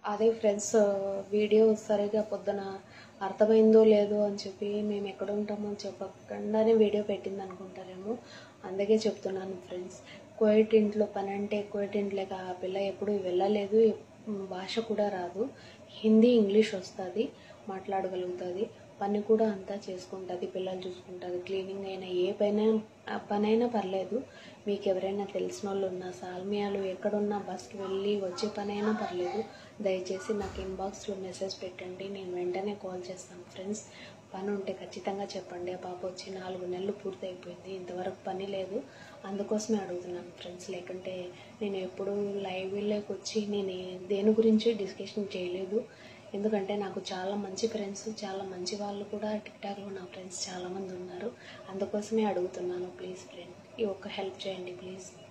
అదే friends video సరిగా పొద్దున అర్థమైందో లేదో అని చెప్పి మేము ఎక్కడ ఉంటామో చెప్పకుండానే వీడియో పెట్టింది అనుకుంటారేమో అందుకే చెప్తున్నాను ఫ్రెండ్స్ కోయిట్ ఇంట్లో పని అంటే కోయిట్ ఇంట్లోకి ఆ పిల్ల ఎప్పుడు వెళ్ళలేదు భాష కూడా రాదు హిందీ ఇంగ్లీష్ వస్తుంది మాట్లాడగలుగుతుంది పని కూడా అంతా చేసుకుంటుంది పిల్లలు చూసుకుంటుంది క్లీనింగ్ అయినా ఏ పైన పని అయినా పర్లేదు మీకు ఎవరైనా తెలిసిన వాళ్ళు ఉన్నా సాల్మియాలు ఎక్కడున్నా బస్కి వెళ్ళి వచ్చే పని అయినా పర్లేదు దయచేసి నాకు ఇన్బాక్స్లో మెసేజ్ పెట్టండి నేను వెంటనే కాల్ చేస్తాను ఫ్రెండ్స్ పని ఉంటే ఖచ్చితంగా చెప్పండి ఆ పాప వచ్చి నాలుగు నెలలు పూర్తి అయిపోయింది ఇంతవరకు పని లేదు అందుకోసమే అడుగుతున్నాను ఫ్రెండ్స్ లేకుంటే నేను ఎప్పుడు లైవ్లోకి వచ్చి నేను ఏ- దేని గురించి డిస్కషన్ చేయలేదు ఎందుకంటే నాకు చాలా మంచి ఫ్రెండ్స్ చాలా మంచి వాళ్ళు కూడా టిక్టాక్లో నా ఫ్రెండ్స్ చాలామంది ఉన్నారు అందుకోసమే అడుగుతున్నాను ప్లీజ్ ఫ్రెండ్ ఈ ఒక్క హెల్ప్ చేయండి ప్లీజ్